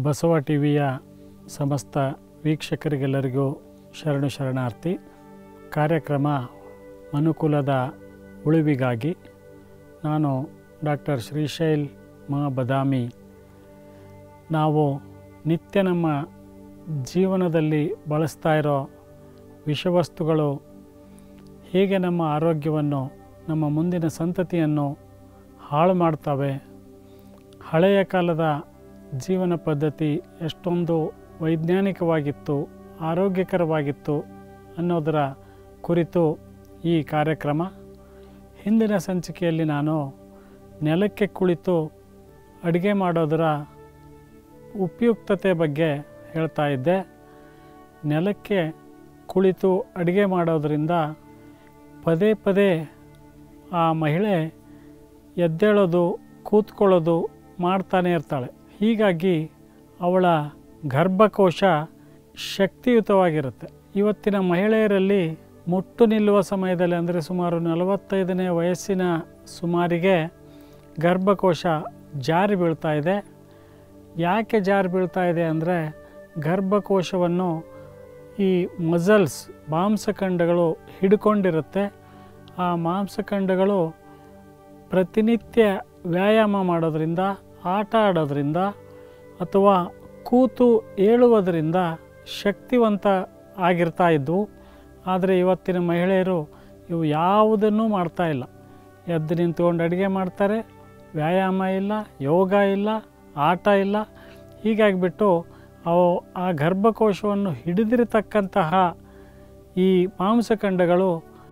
Basava T ವಿಯ ಸಮಸ್ತ ವೀಕ್ಷಕರಿಗೆಲ್ಲರಿಗೂ ಶರಣು ಶರಣಾರ್ಥಿ ಕಾರ್ಯಕ್ರಮ ಮನುಕುಲದ ಉಳಿವಿಗಾಗಿ ನಾನು ಡಾಕ್ಟರ್ ಶ್ರೀಶೈಲ್ ಮ ಬದಾಮಿ ನಾವು ನಿತ್ಯ ನಮ್ಮ ಜೀವನದಲ್ಲಿ ಬಳಸ್ತಾ ಇರೋ ವಿಷವಸ್ತುಗಳು ಹೇಗೆ ನಮ್ಮ ಆರೋಗ್ಯವನ್ನು ನಮ್ಮ ಮುಂದಿನ ಸಂತತಿಯನ್ನು ಹಾಳು ಮಾಡ್ತವೆ ಹಳೆಯ ಕಾಲದ ಜೀವನ ಪದ್ಧತಿ ಎಷ್ಟೊಂದು ವೈಜ್ಞಾನಿಕವಾಗಿತ್ತು ಆರೋಗ್ಯಕರವಾಗಿತ್ತು ಅನ್ನೋದರ ಕುರಿತು ಈ ಕಾರ್ಯಕ್ರಮ ಹಿಂದಿನ ಸಂಚಿಕೆಯಲ್ಲಿ ನಾನು ನೆಲಕ್ಕೆ ಕುಳಿತು ಅಡುಗೆ ಮಾಡೋದರ ಉಪಯುಕ್ತತೆ ಬಗ್ಗೆ ಹೇಳ್ತಾ ಇದ್ದೆ ನೆಲಕ್ಕೆ ಕುಳಿತು ಅಡುಗೆ ಮಾಡೋದರಿಂದ ಪದೇ ಪದೇ ಆ ಮಹಿಳೆ ಎದ್ದೇಳೋದು ಕೂತ್ಕೊಳ್ಳೋದು ಮಾಡ್ತಾನೆ ಇರ್ತಾಳೆ ಹೀಗಾಗಿ ಅವಳ ಗರ್ಭಕೋಶ ಶಕ್ತಿಯುತವಾಗಿರುತ್ತೆ ಇವತ್ತಿನ ಮಹಿಳೆಯರಲ್ಲಿ ಮುಟ್ಟು ನಿಲ್ಲುವ ಸಮಯದಲ್ಲಿ ಅಂದರೆ ಸುಮಾರು ನಲವತ್ತೈದನೇ ವಯಸ್ಸಿನ ಸುಮಾರಿಗೆ ಗರ್ಭಕೋಶ ಜಾರಿ ಬೀಳ್ತಾ ಇದೆ ಯಾಕೆ ಜಾರಿ ಬೀಳ್ತಾ ಇದೆ ಅಂದರೆ ಗರ್ಭಕೋಶವನ್ನು ಈ ಮಸಲ್ಸ್ ಮಾಂಸಖಂಡಗಳು ಹಿಡ್ಕೊಂಡಿರುತ್ತೆ ಆ ಮಾಂಸಖಂಡಗಳು ಪ್ರತಿನಿತ್ಯ ವ್ಯಾಯಾಮ ಮಾಡೋದರಿಂದ ಆಟ ಆಡೋದ್ರಿಂದ ಅಥವಾ ಕೂತು ಏಳುವುದರಿಂದ ಶಕ್ತಿವಂತ ಆಗಿರ್ತಾ ಇದ್ವು ಆದರೆ ಇವತ್ತಿನ ಮಹಿಳೆಯರು ಇವು ಯಾವುದನ್ನೂ ಮಾಡ್ತಾ ಇಲ್ಲ ಎದ್ದು ನಿಂತ್ಕೊಂಡು ಅಡುಗೆ ಮಾಡ್ತಾರೆ ವ್ಯಾಯಾಮ ಇಲ್ಲ ಯೋಗ ಇಲ್ಲ ಆಟ ಇಲ್ಲ ಹೀಗಾಗಿಬಿಟ್ಟು ಅವು ಆ ಗರ್ಭಕೋಶವನ್ನು ಹಿಡಿದಿರತಕ್ಕಂತಹ ಈ ಮಾಂಸಖಂಡಗಳು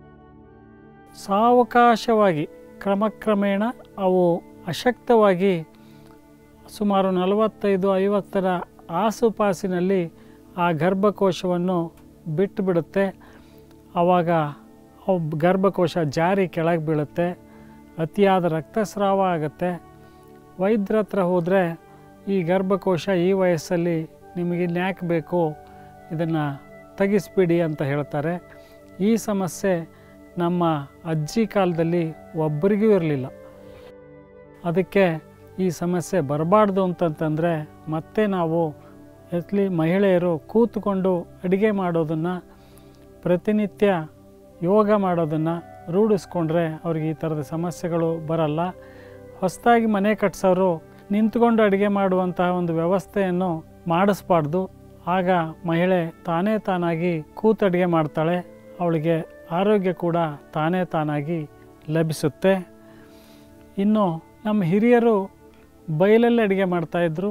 ಸಾವಕಾಶವಾಗಿ ಕ್ರಮಕ್ರಮೇಣ ಅವು ಅಶಕ್ತವಾಗಿ ಸುಮಾರು ನಲವತ್ತೈದು ಐವತ್ತರ ಆಸುಪಾಸಿನಲ್ಲಿ ಆ ಗರ್ಭಕೋಶವನ್ನು ಬಿಟ್ಟು ಬಿಡುತ್ತೆ ಆವಾಗ ಅವು ಗರ್ಭಕೋಶ ಜಾರಿ ಕೆಳಗೆ ಬೀಳುತ್ತೆ ಅತಿಯಾದ ರಕ್ತಸ್ರಾವ ಆಗುತ್ತೆ ವೈದ್ಯರ ಹತ್ರ ಹೋದರೆ ಈ ಗರ್ಭಕೋಶ ಈ ವಯಸ್ಸಲ್ಲಿ ನಿಮಗೆ ಇನ್ಯಾಕೆ ಬೇಕು ಇದನ್ನು ತೆಗಿಸ್ಬಿಡಿ ಅಂತ ಹೇಳ್ತಾರೆ ಈ ಸಮಸ್ಯೆ ನಮ್ಮ ಅಜ್ಜಿ ಕಾಲದಲ್ಲಿ ಒಬ್ಬರಿಗೂ ಇರಲಿಲ್ಲ ಅದಕ್ಕೆ ಈ ಸಮಸ್ಯೆ ಬರಬಾರ್ದು ಅಂತಂತಂದರೆ ಮತ್ತೆ ನಾವು ಎತ್ಲಿ ಮಹಿಳೆಯರು ಕೂತ್ಕೊಂಡು ಅಡುಗೆ ಮಾಡೋದನ್ನು ಪ್ರತಿನಿತ್ಯ ಯೋಗ ಮಾಡೋದನ್ನು ರೂಢಿಸ್ಕೊಂಡ್ರೆ ಅವ್ರಿಗೆ ಈ ಥರದ ಸಮಸ್ಯೆಗಳು ಬರಲ್ಲ ಹೊಸದಾಗಿ ಮನೆ ಕಟ್ಸೋರು ನಿಂತ್ಕೊಂಡು ಅಡುಗೆ ಮಾಡುವಂತಹ ಒಂದು ವ್ಯವಸ್ಥೆಯನ್ನು ಮಾಡಿಸ್ಬಾರ್ದು ಆಗ ಮಹಿಳೆ ತಾನೇ ತಾನಾಗಿ ಕೂತು ಅಡುಗೆ ಮಾಡ್ತಾಳೆ ಅವಳಿಗೆ ಆರೋಗ್ಯ ಕೂಡ ತಾನೇ ತಾನಾಗಿ ಲಭಿಸುತ್ತೆ ಇನ್ನು ನಮ್ಮ ಹಿರಿಯರು ಬಯಲಲ್ಲಿ ಅಡುಗೆ ಮಾಡ್ತಾಯಿದ್ರು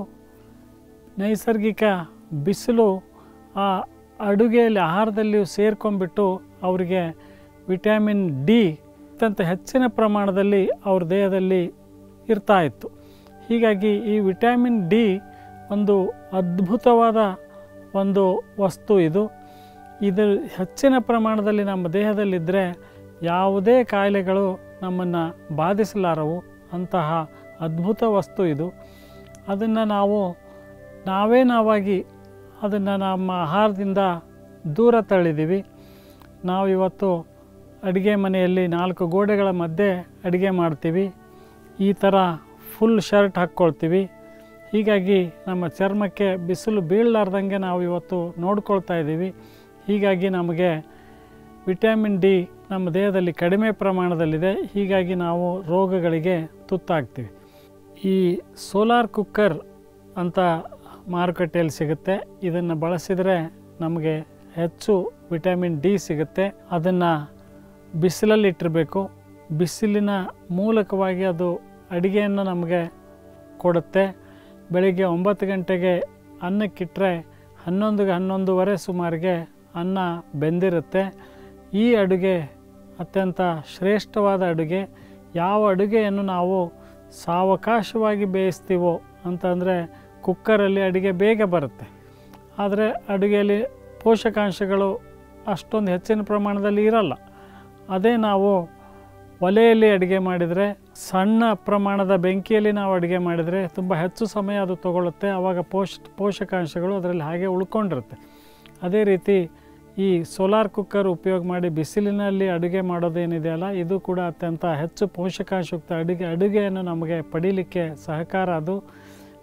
ನೈಸರ್ಗಿಕ ಬಿಸಿಲು ಆ ಅಡುಗೆಯಲ್ಲಿ ಆಹಾರದಲ್ಲಿಯೂ ಸೇರ್ಕೊಂಡ್ಬಿಟ್ಟು ಅವರಿಗೆ ವಿಟಮಿನ್ ಡಿ ಅತ್ಯಂತ ಹೆಚ್ಚಿನ ಪ್ರಮಾಣದಲ್ಲಿ ಅವ್ರ ದೇಹದಲ್ಲಿ ಇರ್ತಾ ಇತ್ತು ಹೀಗಾಗಿ ಈ ವಿಟಮಿನ್ ಡಿ ಒಂದು ಅದ್ಭುತವಾದ ಒಂದು ವಸ್ತು ಇದು ಇದು ಹೆಚ್ಚಿನ ಪ್ರಮಾಣದಲ್ಲಿ ನಮ್ಮ ದೇಹದಲ್ಲಿದ್ದರೆ ಯಾವುದೇ ಕಾಯಿಲೆಗಳು ನಮ್ಮನ್ನು ಬಾಧಿಸಲಾರವು ಅಂತಹ ಅದ್ಭುತ ವಸ್ತು ಇದು ಅದನ್ನು ನಾವು ನಾವೇ ನಾವಾಗಿ ಅದನ್ನು ನಮ್ಮ ಆಹಾರದಿಂದ ದೂರ ತಳ್ಳಿದ್ದೀವಿ ನಾವು ಇವತ್ತು ಅಡುಗೆ ಮನೆಯಲ್ಲಿ ನಾಲ್ಕು ಗೋಡೆಗಳ ಮಧ್ಯೆ ಅಡುಗೆ ಮಾಡ್ತೀವಿ ಈ ಥರ ಫುಲ್ ಶರ್ಟ್ ಹಾಕ್ಕೊಳ್ತೀವಿ ಹೀಗಾಗಿ ನಮ್ಮ ಚರ್ಮಕ್ಕೆ ಬಿಸಿಲು ಬೀಳಲಾರ್ದಂಗೆ ನಾವು ಇವತ್ತು ನೋಡ್ಕೊಳ್ತಾ ಇದ್ದೀವಿ ಹೀಗಾಗಿ ನಮಗೆ ವಿಟಮಿನ್ ಡಿ ನಮ್ಮ ದೇಹದಲ್ಲಿ ಕಡಿಮೆ ಪ್ರಮಾಣದಲ್ಲಿದೆ ಹೀಗಾಗಿ ನಾವು ರೋಗಗಳಿಗೆ ತುತ್ತಾಗ್ತೀವಿ ಈ ಸೋಲಾರ್ ಕುಕ್ಕರ್ ಅಂತ ಮಾರುಕಟ್ಟೆಯಲ್ಲಿ ಸಿಗುತ್ತೆ ಇದನ್ನು ಬಳಸಿದರೆ ನಮಗೆ ಹೆಚ್ಚು ವಿಟಮಿನ್ ಡಿ ಸಿಗುತ್ತೆ ಅದನ್ನು ಬಿಸಿಲಲ್ಲಿ ಇಟ್ಟಿರಬೇಕು ಬಿಸಿಲಿನ ಮೂಲಕವಾಗಿ ಅದು ಅಡುಗೆಯನ್ನು ನಮಗೆ ಕೊಡುತ್ತೆ ಬೆಳಿಗ್ಗೆ ಒಂಬತ್ತು ಗಂಟೆಗೆ ಅನ್ನಕ್ಕಿಟ್ಟರೆ ಹನ್ನೊಂದು ಹನ್ನೊಂದುವರೆ ಸುಮಾರಿಗೆ ಅನ್ನ ಬೆಂದಿರುತ್ತೆ ಈ ಅಡುಗೆ ಅತ್ಯಂತ ಶ್ರೇಷ್ಠವಾದ ಅಡುಗೆ ಯಾವ ಅಡುಗೆಯನ್ನು ನಾವು ಸಾವಕಾಶವಾಗಿ ಬೇಯಿಸ್ತೀವೋ ಅಂತಂದರೆ ಕುಕ್ಕರಲ್ಲಿ ಅಡುಗೆ ಬೇಗ ಬರುತ್ತೆ ಆದರೆ ಅಡುಗೆಯಲ್ಲಿ ಪೋಷಕಾಂಶಗಳು ಅಷ್ಟೊಂದು ಹೆಚ್ಚಿನ ಪ್ರಮಾಣದಲ್ಲಿ ಇರಲ್ಲ ಅದೇ ನಾವು ಒಲೆಯಲ್ಲಿ ಅಡುಗೆ ಮಾಡಿದರೆ ಸಣ್ಣ ಪ್ರಮಾಣದ ಬೆಂಕಿಯಲ್ಲಿ ನಾವು ಅಡುಗೆ ಮಾಡಿದರೆ ತುಂಬ ಹೆಚ್ಚು ಸಮಯ ಅದು ತಗೊಳ್ಳುತ್ತೆ ಆವಾಗ ಪೋಷ ಪೋಷಕಾಂಶಗಳು ಅದರಲ್ಲಿ ಹಾಗೆ ಉಳ್ಕೊಂಡಿರುತ್ತೆ ಅದೇ ರೀತಿ ಈ ಸೋಲಾರ್ ಕುಕ್ಕರ್ ಉಪಯೋಗ ಮಾಡಿ ಬಿಸಿಲಿನಲ್ಲಿ ಅಡುಗೆ ಮಾಡೋದೇನಿದೆಯಲ್ಲ ಇದು ಕೂಡ ಅತ್ಯಂತ ಹೆಚ್ಚು ಪೋಷಕಾಂಶಯುಕ್ತ ಅಡುಗೆ ಅಡುಗೆಯನ್ನು ನಮಗೆ ಪಡೀಲಿಕ್ಕೆ ಸಹಕಾರ ಅದು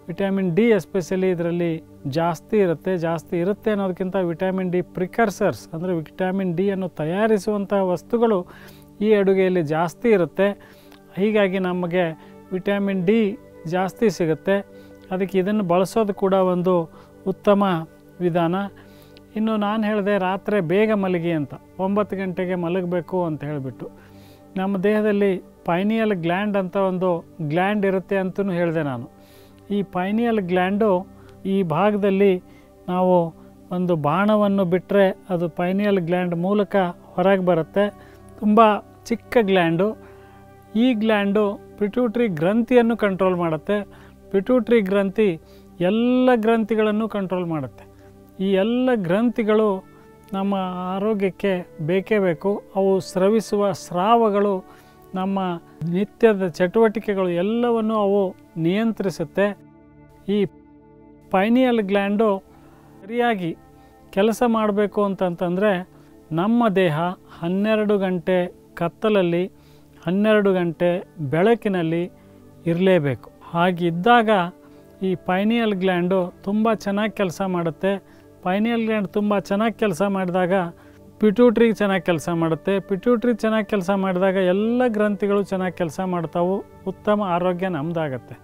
ವಿಟಮಿನ್ ಡಿ ಎಸ್ಪೆಷಲಿ ಇದರಲ್ಲಿ ಜಾಸ್ತಿ ಇರುತ್ತೆ ಜಾಸ್ತಿ ಇರುತ್ತೆ ಅನ್ನೋದಕ್ಕಿಂತ ವಿಟಮಿನ್ ಡಿ ಪ್ರಿಕರ್ಸರ್ಸ್ ಅಂದರೆ ವಿಟಮಿನ್ ಡಿ ಅನ್ನು ತಯಾರಿಸುವಂಥ ವಸ್ತುಗಳು ಈ ಅಡುಗೆಯಲ್ಲಿ ಜಾಸ್ತಿ ಇರುತ್ತೆ ಹೀಗಾಗಿ ನಮಗೆ ವಿಟಮಿನ್ ಡಿ ಜಾಸ್ತಿ ಸಿಗುತ್ತೆ ಅದಕ್ಕೆ ಇದನ್ನು ಬಳಸೋದು ಕೂಡ ಒಂದು ಉತ್ತಮ ವಿಧಾನ ಇನ್ನು ನಾನು ಹೇಳಿದೆ ರಾತ್ರಿ ಬೇಗ ಮಲಗಿ ಅಂತ ಒಂಬತ್ತು ಗಂಟೆಗೆ ಮಲಗಬೇಕು ಅಂತ ಹೇಳಿಬಿಟ್ಟು ನಮ್ಮ ದೇಹದಲ್ಲಿ ಪೈನಿಯಲ್ ಗ್ಲ್ಯಾಂಡ್ ಅಂತ ಒಂದು ಗ್ಲ್ಯಾಂಡ್ ಇರುತ್ತೆ ಅಂತಲೂ ಹೇಳಿದೆ ನಾನು ಈ ಪೈನಿಯಲ್ ಗ್ಲ್ಯಾಂಡು ಈ ಭಾಗದಲ್ಲಿ ನಾವು ಒಂದು ಬಾಣವನ್ನು ಬಿಟ್ಟರೆ ಅದು ಪೈನಿಯಲ್ ಗ್ಲ್ಯಾಂಡ್ ಮೂಲಕ ಹೊರಗೆ ಬರುತ್ತೆ ತುಂಬ ಚಿಕ್ಕ ಗ್ಲ್ಯಾಂಡು ಈ ಗ್ಲ್ಯಾಂಡು ಪಿಟ್ಯೂಟ್ರಿ ಗ್ರಂಥಿಯನ್ನು ಕಂಟ್ರೋಲ್ ಮಾಡುತ್ತೆ ಪಿಟ್ಯೂಟ್ರಿ ಗ್ರಂಥಿ ಎಲ್ಲ ಗ್ರಂಥಿಗಳನ್ನು ಕಂಟ್ರೋಲ್ ಮಾಡುತ್ತೆ ಈ ಎಲ್ಲ ಗ್ರಂಥಿಗಳು ನಮ್ಮ ಆರೋಗ್ಯಕ್ಕೆ ಬೇಕೇ ಬೇಕು ಅವು ಸ್ರವಿಸುವ ಸ್ರಾವಗಳು ನಮ್ಮ ನಿತ್ಯದ ಚಟುವಟಿಕೆಗಳು ಎಲ್ಲವನ್ನು ಅವು ನಿಯಂತ್ರಿಸುತ್ತೆ ಈ ಪೈನಿಯಲ್ ಗ್ಲ್ಯಾಂಡು ಸರಿಯಾಗಿ ಕೆಲಸ ಮಾಡಬೇಕು ಅಂತಂತಂದರೆ ನಮ್ಮ ದೇಹ ಹನ್ನೆರಡು ಗಂಟೆ ಕತ್ತಲಲ್ಲಿ ಹನ್ನೆರಡು ಗಂಟೆ ಬೆಳಕಿನಲ್ಲಿ ಇರಲೇಬೇಕು ಹಾಗಿದ್ದಾಗ ಈ ಪೈನಿಯಲ್ ಗ್ಲ್ಯಾಂಡು ತುಂಬ ಚೆನ್ನಾಗಿ ಕೆಲಸ ಮಾಡುತ್ತೆ ಪೈನಿಯಲ್ ಗ್ಲ್ಯಾಂಡ್ ತುಂಬ ಚೆನ್ನಾಗಿ ಕೆಲಸ ಮಾಡಿದಾಗ ಪಿಟ್ಯೂಟ್ರಿ ಚೆನ್ನಾಗಿ ಕೆಲಸ ಮಾಡುತ್ತೆ ಪಿಟ್ಯೂಟ್ರಿ ಚೆನ್ನಾಗಿ ಕೆಲಸ ಮಾಡಿದಾಗ ಎಲ್ಲ ಗ್ರಂಥಿಗಳು ಚೆನ್ನಾಗಿ ಕೆಲಸ ಮಾಡ್ತಾವು ಉತ್ತಮ ಆರೋಗ್ಯ ನಮ್ಮದಾಗತ್ತೆ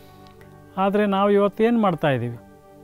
ಆದರೆ ನಾವು ಇವತ್ತೇನು ಮಾಡ್ತಾಯಿದ್ದೀವಿ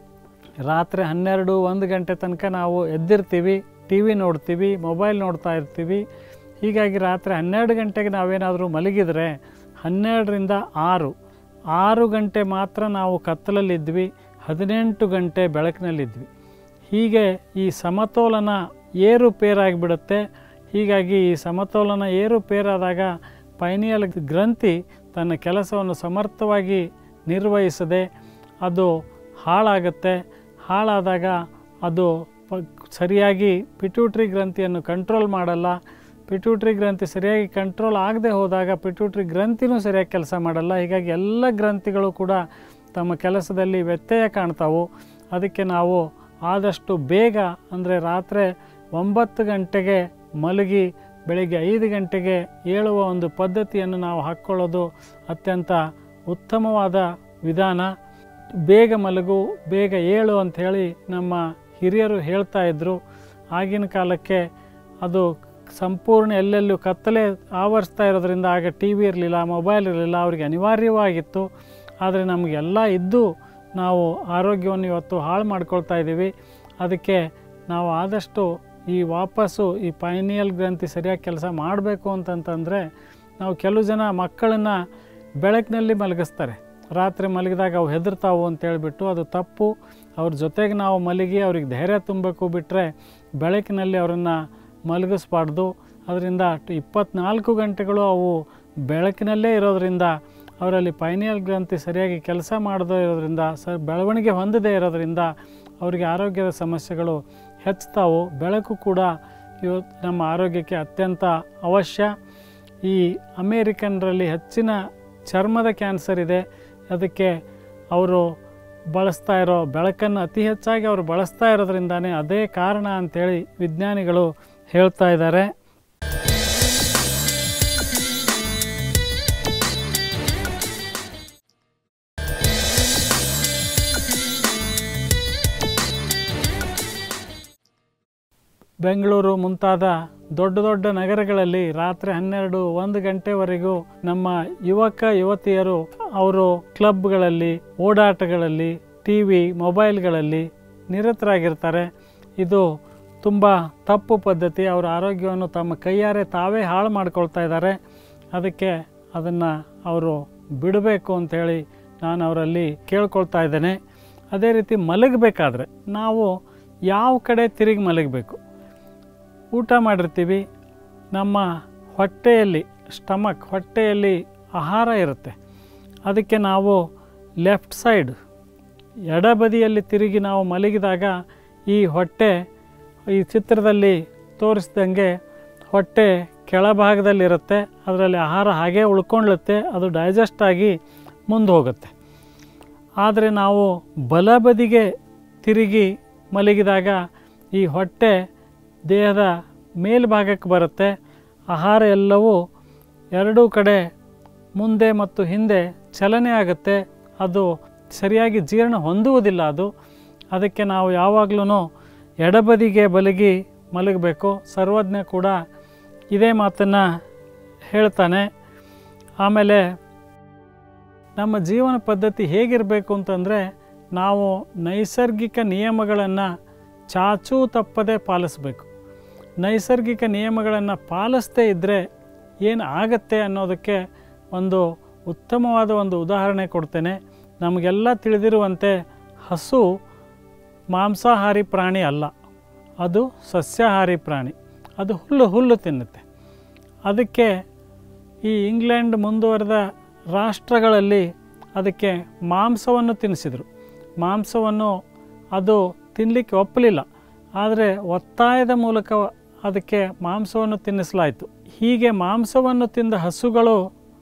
ರಾತ್ರಿ ಹನ್ನೆರಡು ಒಂದು ಗಂಟೆ ತನಕ ನಾವು ಎದ್ದಿರ್ತೀವಿ ಟಿ ವಿ ನೋಡ್ತೀವಿ ಮೊಬೈಲ್ ನೋಡ್ತಾ ಇರ್ತೀವಿ ಹೀಗಾಗಿ ರಾತ್ರಿ ಹನ್ನೆರಡು ಗಂಟೆಗೆ ನಾವೇನಾದರೂ ಮಲಗಿದರೆ ಹನ್ನೆರಡರಿಂದ ಆರು ಆರು ಗಂಟೆ ಮಾತ್ರ ನಾವು ಕತ್ತಲಲ್ಲಿದ್ವಿ ಹದಿನೆಂಟು ಗಂಟೆ ಬೆಳಕಿನಲ್ಲಿದ್ವಿ ಹೀಗೆ ಈ ಸಮತೋಲನ ಏರುಪೇರಾಗಿಬಿಡುತ್ತೆ ಹೀಗಾಗಿ ಈ ಸಮತೋಲನ ಏರುಪೇರಾದಾಗ ಪೈನಿಯಲ್ ಗ್ರಂಥಿ ತನ್ನ ಕೆಲಸವನ್ನು ಸಮರ್ಥವಾಗಿ ನಿರ್ವಹಿಸದೆ ಅದು ಹಾಳಾಗುತ್ತೆ ಹಾಳಾದಾಗ ಅದು ಪ ಸರಿಯಾಗಿ ಪಿಟ್ಯೂಟ್ರಿ ಗ್ರಂಥಿಯನ್ನು ಕಂಟ್ರೋಲ್ ಮಾಡಲ್ಲ ಪಿಟ್ಯೂಟ್ರಿ ಗ್ರಂಥಿ ಸರಿಯಾಗಿ ಕಂಟ್ರೋಲ್ ಆಗದೆ ಹೋದಾಗ ಪಿಟ್ಯೂಟ್ರಿ ಗ್ರಂಥಿನೂ ಸರಿಯಾಗಿ ಕೆಲಸ ಮಾಡಲ್ಲ ಹೀಗಾಗಿ ಎಲ್ಲ ಗ್ರಂಥಿಗಳು ಕೂಡ ತಮ್ಮ ಕೆಲಸದಲ್ಲಿ ವ್ಯತ್ಯಯ ಕಾಣ್ತಾವು ಅದಕ್ಕೆ ನಾವು ಆದಷ್ಟು ಬೇಗ ಅಂದರೆ ರಾತ್ರಿ ಒಂಬತ್ತು ಗಂಟೆಗೆ ಮಲಗಿ ಬೆಳಿಗ್ಗೆ ಐದು ಗಂಟೆಗೆ ಏಳುವ ಒಂದು ಪದ್ಧತಿಯನ್ನು ನಾವು ಹಾಕ್ಕೊಳ್ಳೋದು ಅತ್ಯಂತ ಉತ್ತಮವಾದ ವಿಧಾನ ಬೇಗ ಮಲಗು ಬೇಗ ಏಳು ಅಂಥೇಳಿ ನಮ್ಮ ಹಿರಿಯರು ಹೇಳ್ತಾ ಇದ್ದರು ಆಗಿನ ಕಾಲಕ್ಕೆ ಅದು ಸಂಪೂರ್ಣ ಎಲ್ಲೆಲ್ಲೂ ಕತ್ತಲೆ ಆವರಿಸ್ತಾ ಇರೋದ್ರಿಂದ ಆಗ ಟಿ ವಿ ಇರಲಿಲ್ಲ ಮೊಬೈಲ್ ಇರಲಿಲ್ಲ ಅವರಿಗೆ ಅನಿವಾರ್ಯವಾಗಿತ್ತು ಆದರೆ ನಮಗೆಲ್ಲ ಇದ್ದು ನಾವು ಆರೋಗ್ಯವನ್ನು ಇವತ್ತು ಹಾಳು ಮಾಡ್ಕೊಳ್ತಾ ಇದ್ದೀವಿ ಅದಕ್ಕೆ ನಾವು ಆದಷ್ಟು ಈ ವಾಪಸ್ಸು ಈ ಪೈನಿಯಲ್ ಗ್ರಂಥಿ ಸರಿಯಾಗಿ ಕೆಲಸ ಮಾಡಬೇಕು ಅಂತಂತಂದರೆ ನಾವು ಕೆಲವು ಜನ ಮಕ್ಕಳನ್ನು ಬೆಳಕಿನಲ್ಲಿ ಮಲಗಿಸ್ತಾರೆ ರಾತ್ರಿ ಮಲಗಿದಾಗ ಅವು ಹೆದರ್ತಾವು ಅಂತೇಳ್ಬಿಟ್ಟು ಅದು ತಪ್ಪು ಅವ್ರ ಜೊತೆಗೆ ನಾವು ಮಲಗಿ ಅವ್ರಿಗೆ ಧೈರ್ಯ ತುಂಬಬೇಕು ಬಿಟ್ಟರೆ ಬೆಳಕಿನಲ್ಲಿ ಅವರನ್ನು ಮಲಗಿಸ್ಬಾರ್ದು ಅದರಿಂದ ಇಪ್ಪತ್ನಾಲ್ಕು ಗಂಟೆಗಳು ಅವು ಬೆಳಕಿನಲ್ಲೇ ಇರೋದರಿಂದ ಅವರಲ್ಲಿ ಪೈನಿಯಲ್ ಗ್ರಂಥಿ ಸರಿಯಾಗಿ ಕೆಲಸ ಮಾಡದೇ ಇರೋದ್ರಿಂದ ಸ ಬೆಳವಣಿಗೆ ಹೊಂದದೇ ಇರೋದ್ರಿಂದ ಅವರಿಗೆ ಆರೋಗ್ಯದ ಸಮಸ್ಯೆಗಳು ಹೆಚ್ಚುತ್ತಾವು ಬೆಳಕು ಕೂಡ ಇವತ್ತು ನಮ್ಮ ಆರೋಗ್ಯಕ್ಕೆ ಅತ್ಯಂತ ಅವಶ್ಯ ಈ ಅಮೇರಿಕನ್ರಲ್ಲಿ ಹೆಚ್ಚಿನ ಚರ್ಮದ ಕ್ಯಾನ್ಸರ್ ಇದೆ ಅದಕ್ಕೆ ಅವರು ಬಳಸ್ತಾ ಇರೋ ಬೆಳಕನ್ನು ಅತಿ ಹೆಚ್ಚಾಗಿ ಅವರು ಬಳಸ್ತಾ ಇರೋದ್ರಿಂದಾನೇ ಅದೇ ಕಾರಣ ಅಂಥೇಳಿ ವಿಜ್ಞಾನಿಗಳು ಹೇಳ್ತಾ ಇದ್ದಾರೆ ಬೆಂಗಳೂರು ಮುಂತಾದ ದೊಡ್ಡ ದೊಡ್ಡ ನಗರಗಳಲ್ಲಿ ರಾತ್ರಿ ಹನ್ನೆರಡು ಒಂದು ಗಂಟೆವರೆಗೂ ನಮ್ಮ ಯುವಕ ಯುವತಿಯರು ಅವರು ಕ್ಲಬ್ಗಳಲ್ಲಿ ಓಡಾಟಗಳಲ್ಲಿ ಟಿ ವಿ ಮೊಬೈಲ್ಗಳಲ್ಲಿ ನಿರತರಾಗಿರ್ತಾರೆ ಇದು ತುಂಬ ತಪ್ಪು ಪದ್ಧತಿ ಅವರ ಆರೋಗ್ಯವನ್ನು ತಮ್ಮ ಕೈಯಾರೆ ತಾವೇ ಹಾಳು ಮಾಡ್ಕೊಳ್ತಾ ಇದ್ದಾರೆ ಅದಕ್ಕೆ ಅದನ್ನು ಅವರು ಬಿಡಬೇಕು ಅಂಥೇಳಿ ನಾನು ಅವರಲ್ಲಿ ಕೇಳ್ಕೊಳ್ತಾ ಇದ್ದೇನೆ ಅದೇ ರೀತಿ ಮಲಗಬೇಕಾದ್ರೆ ನಾವು ಯಾವ ಕಡೆ ತಿರುಗಿ ಮಲಗಬೇಕು ಊಟ ಮಾಡಿರ್ತೀವಿ ನಮ್ಮ ಹೊಟ್ಟೆಯಲ್ಲಿ ಸ್ಟಮಕ್ ಹೊಟ್ಟೆಯಲ್ಲಿ ಆಹಾರ ಇರುತ್ತೆ ಅದಕ್ಕೆ ನಾವು ಲೆಫ್ಟ್ ಸೈಡ್ ಎಡಬದಿಯಲ್ಲಿ ತಿರುಗಿ ನಾವು ಮಲಗಿದಾಗ ಈ ಹೊಟ್ಟೆ ಈ ಚಿತ್ರದಲ್ಲಿ ತೋರಿಸ್ದಂಗೆ ಹೊಟ್ಟೆ ಕೆಳಭಾಗದಲ್ಲಿರುತ್ತೆ ಅದರಲ್ಲಿ ಆಹಾರ ಹಾಗೇ ಉಳ್ಕೊಳ್ಳುತ್ತೆ ಅದು ಡೈಜೆಸ್ಟ್ ಆಗಿ ಮುಂದೆ ಹೋಗುತ್ತೆ ಆದರೆ ನಾವು ಬಲಬದಿಗೆ ತಿರುಗಿ ಮಲಗಿದಾಗ ಈ ಹೊಟ್ಟೆ ದೇಹದ ಮೇಲ್ಭಾಗಕ್ಕೆ ಬರುತ್ತೆ ಆಹಾರ ಎಲ್ಲವೂ ಎರಡೂ ಕಡೆ ಮುಂದೆ ಮತ್ತು ಹಿಂದೆ ಚಲನೆ ಆಗುತ್ತೆ ಅದು ಸರಿಯಾಗಿ ಜೀರ್ಣ ಹೊಂದುವುದಿಲ್ಲ ಅದು ಅದಕ್ಕೆ ನಾವು ಯಾವಾಗಲೂ ಎಡಬದಿಗೆ ಬಲಗಿ ಮಲಗಬೇಕು ಸರ್ವಜ್ಞ ಕೂಡ ಇದೇ ಮಾತನ್ನು ಹೇಳ್ತಾನೆ ಆಮೇಲೆ ನಮ್ಮ ಜೀವನ ಪದ್ಧತಿ ಹೇಗಿರಬೇಕು ಅಂತಂದರೆ ನಾವು ನೈಸರ್ಗಿಕ ನಿಯಮಗಳನ್ನು ಚಾಚೂ ತಪ್ಪದೆ ಪಾಲಿಸಬೇಕು ನೈಸರ್ಗಿಕ ನಿಯಮಗಳನ್ನು ಪಾಲಿಸದೇ ಇದ್ದರೆ ಏನು ಆಗತ್ತೆ ಅನ್ನೋದಕ್ಕೆ ಒಂದು ಉತ್ತಮವಾದ ಒಂದು ಉದಾಹರಣೆ ಕೊಡ್ತೇನೆ ನಮಗೆಲ್ಲ ತಿಳಿದಿರುವಂತೆ ಹಸು ಮಾಂಸಾಹಾರಿ ಪ್ರಾಣಿ ಅಲ್ಲ ಅದು ಸಸ್ಯಾಹಾರಿ ಪ್ರಾಣಿ ಅದು ಹುಲ್ಲು ಹುಲ್ಲು ತಿನ್ನುತ್ತೆ ಅದಕ್ಕೆ ಈ ಇಂಗ್ಲೆಂಡ್ ಮುಂದುವರೆದ ರಾಷ್ಟ್ರಗಳಲ್ಲಿ ಅದಕ್ಕೆ ಮಾಂಸವನ್ನು ತಿನ್ನಿಸಿದರು ಮಾಂಸವನ್ನು ಅದು ತಿನ್ನಲಿಕ್ಕೆ ಒಪ್ಪಲಿಲ್ಲ ಆದರೆ ಒತ್ತಾಯದ ಮೂಲಕ ಅದಕ್ಕೆ ಮಾಂಸವನ್ನು ತಿನ್ನಿಸಲಾಯಿತು ಹೀಗೆ ಮಾಂಸವನ್ನು ತಿಂದ ಹಸುಗಳು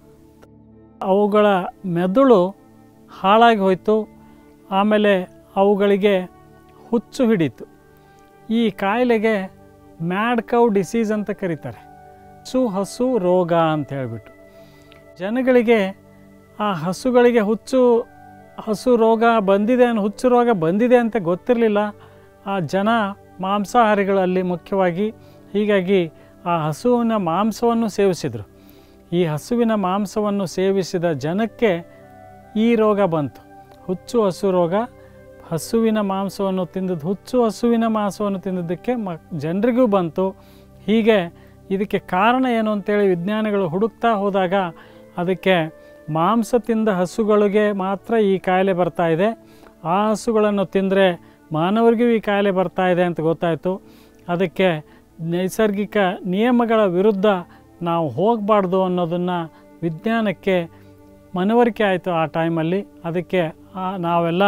ಅವುಗಳ ಮೆದುಳು ಹಾಳಾಗಿ ಹೋಯಿತು ಆಮೇಲೆ ಅವುಗಳಿಗೆ ಹುಚ್ಚು ಹಿಡೀತು ಈ ಕಾಯಿಲೆಗೆ ಮ್ಯಾಡ್ ಕೌ ಡಿಸೀಸ್ ಅಂತ ಕರೀತಾರೆ ಹಸು ಹಸು ರೋಗ ಅಂತ ಹೇಳಿಬಿಟ್ಟು ಜನಗಳಿಗೆ ಆ ಹಸುಗಳಿಗೆ ಹುಚ್ಚು ಹಸು ರೋಗ ಬಂದಿದೆ ಅನ್ನೋ ಹುಚ್ಚು ರೋಗ ಬಂದಿದೆ ಅಂತ ಗೊತ್ತಿರಲಿಲ್ಲ ಆ ಜನ ಮಾಂಸಾಹಾರಿಗಳಲ್ಲಿ ಮುಖ್ಯವಾಗಿ ಹೀಗಾಗಿ ಆ ಹಸುವಿನ ಮಾಂಸವನ್ನು ಸೇವಿಸಿದರು ಈ ಹಸುವಿನ ಮಾಂಸವನ್ನು ಸೇವಿಸಿದ ಜನಕ್ಕೆ ಈ ರೋಗ ಬಂತು ಹುಚ್ಚು ಹಸು ರೋಗ ಹಸುವಿನ ಮಾಂಸವನ್ನು ತಿಂದದ್ದು ಹುಚ್ಚು ಹಸುವಿನ ಮಾಂಸವನ್ನು ತಿಂದದ್ದಕ್ಕೆ ಮ ಜನರಿಗೂ ಬಂತು ಹೀಗೆ ಇದಕ್ಕೆ ಕಾರಣ ಏನು ಅಂತೇಳಿ ವಿಜ್ಞಾನಿಗಳು ಹುಡುಕ್ತಾ ಹೋದಾಗ ಅದಕ್ಕೆ ಮಾಂಸ ತಿಂದ ಹಸುಗಳಿಗೆ ಮಾತ್ರ ಈ ಕಾಯಿಲೆ ಬರ್ತಾ ಇದೆ ಆ ಹಸುಗಳನ್ನು ತಿಂದರೆ ಮಾನವರಿಗೂ ಈ ಕಾಯಿಲೆ ಬರ್ತಾ ಇದೆ ಅಂತ ಗೊತ್ತಾಯಿತು ಅದಕ್ಕೆ ನೈಸರ್ಗಿಕ ನಿಯಮಗಳ ವಿರುದ್ಧ ನಾವು ಹೋಗಬಾರ್ದು ಅನ್ನೋದನ್ನು ವಿಜ್ಞಾನಕ್ಕೆ ಮನವರಿಕೆ ಆಯಿತು ಆ ಟೈಮಲ್ಲಿ ಅದಕ್ಕೆ ಆ- ನಾವೆಲ್ಲ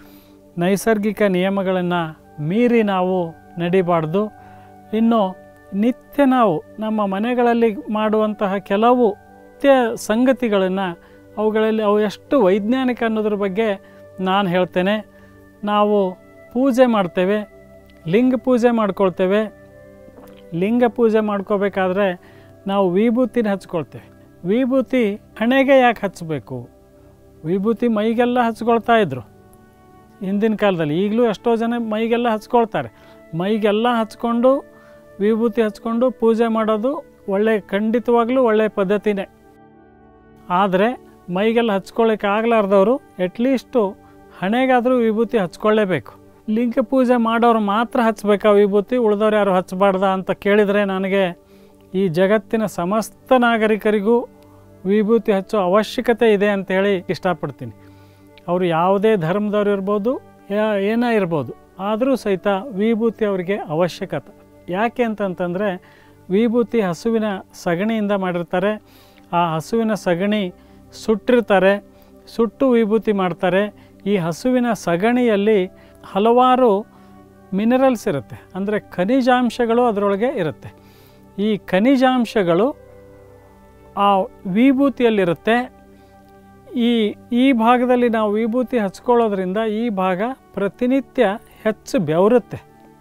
ನೈಸರ್ಗಿಕ ನಿಯಮಗಳನ್ನು ಮೀರಿ ನಾವು ನಡಿಬಾರ್ದು ಇನ್ನು ನಿತ್ಯ ನಾವು ನಮ್ಮ ಮನೆಗಳಲ್ಲಿ ಮಾಡುವಂತಹ ಕೆಲವು ನಿತ್ಯ ಸಂಗತಿಗಳನ್ನು ಅವುಗಳಲ್ಲಿ ಅವು ಎಷ್ಟು ವೈಜ್ಞಾನಿಕ ಅನ್ನೋದ್ರ ಬಗ್ಗೆ ನಾನು ಹೇಳ್ತೇನೆ ನಾವು ಪೂಜೆ ಮಾಡ್ತೇವೆ ಲಿಂಗ ಪೂಜೆ ಮಾಡ್ಕೊಳ್ತೇವೆ ಲಿಂಗ ಪೂಜೆ ಮಾಡ್ಕೋಬೇಕಾದ್ರೆ ನಾವು ವಿಭೂತಿನ ಹಚ್ಕೊಳ್ತೇವೆ ವಿಭೂತಿ ಹಣೆಗೆ ಯಾಕೆ ಹಚ್ಚಬೇಕು ವಿಭೂತಿ ಮೈಗೆಲ್ಲ ಹಚ್ಕೊಳ್ತಾ ಇದ್ರು ಹಿಂದಿನ ಕಾಲದಲ್ಲಿ ಈಗಲೂ ಎಷ್ಟೋ ಜನ ಮೈಗೆಲ್ಲ ಹಚ್ಕೊಳ್ತಾರೆ ಮೈಗೆಲ್ಲ ಹಚ್ಕೊಂಡು ವಿಭೂತಿ ಹಚ್ಕೊಂಡು ಪೂಜೆ ಮಾಡೋದು ಒಳ್ಳೆ ಖಂಡಿತವಾಗ್ಲೂ ಒಳ್ಳೆಯ ಪದ್ಧತಿನೇ ಆದರೆ ಮೈಗೆಲ್ಲ ಹಚ್ಕೊಳ್ಳಿಕ್ಕೆ ಆಗಲಾರ್ದವರು ಅಟ್ಲೀಸ್ಟು ಹಣೆಗಾದರೂ ವಿಭೂತಿ ಹಚ್ಕೊಳ್ಳೇಬೇಕು ಲಿಂಗ ಪೂಜೆ ಮಾಡೋರು ಮಾತ್ರ ಹಚ್ಬೇಕಾ ವಿಭೂತಿ ಉಳಿದವ್ರು ಯಾರು ಹಚ್ಚಬಾರ್ದ ಅಂತ ಕೇಳಿದರೆ ನನಗೆ ಈ ಜಗತ್ತಿನ ಸಮಸ್ತ ನಾಗರಿಕರಿಗೂ ವಿಭೂತಿ ಹಚ್ಚೋ ಅವಶ್ಯಕತೆ ಇದೆ ಅಂತೇಳಿ ಇಷ್ಟಪಡ್ತೀನಿ ಅವರು ಯಾವುದೇ ಧರ್ಮದವ್ರು ಇರ್ಬೋದು ಯಾ ಏನೇ ಇರ್ಬೋದು ಆದರೂ ಸಹಿತ ವಿಭೂತಿ ಅವರಿಗೆ ಅವಶ್ಯಕತೆ ಯಾಕೆ ಅಂತಂತಂದರೆ ವಿಭೂತಿ ಹಸುವಿನ ಸಗಣಿಯಿಂದ ಮಾಡಿರ್ತಾರೆ ಆ ಹಸುವಿನ ಸಗಣಿ ಸುಟ್ಟಿರ್ತಾರೆ ಸುಟ್ಟು ವಿಭೂತಿ ಮಾಡ್ತಾರೆ ಈ ಹಸುವಿನ ಸಗಣಿಯಲ್ಲಿ ಹಲವಾರು ಮಿನರಲ್ಸ್ ಇರುತ್ತೆ ಅಂದರೆ ಖನಿಜಾಂಶಗಳು ಅದರೊಳಗೆ ಇರುತ್ತೆ ಈ ಖನಿಜಾಂಶಗಳು ಆ ವಿಭೂತಿಯಲ್ಲಿರುತ್ತೆ ಈ ಈ ಭಾಗದಲ್ಲಿ ನಾವು ವಿಭೂತಿ ಹಚ್ಕೊಳ್ಳೋದ್ರಿಂದ ಈ ಭಾಗ ಪ್ರತಿನಿತ್ಯ ಹೆಚ್ಚು ಬೆವರುತ್ತೆ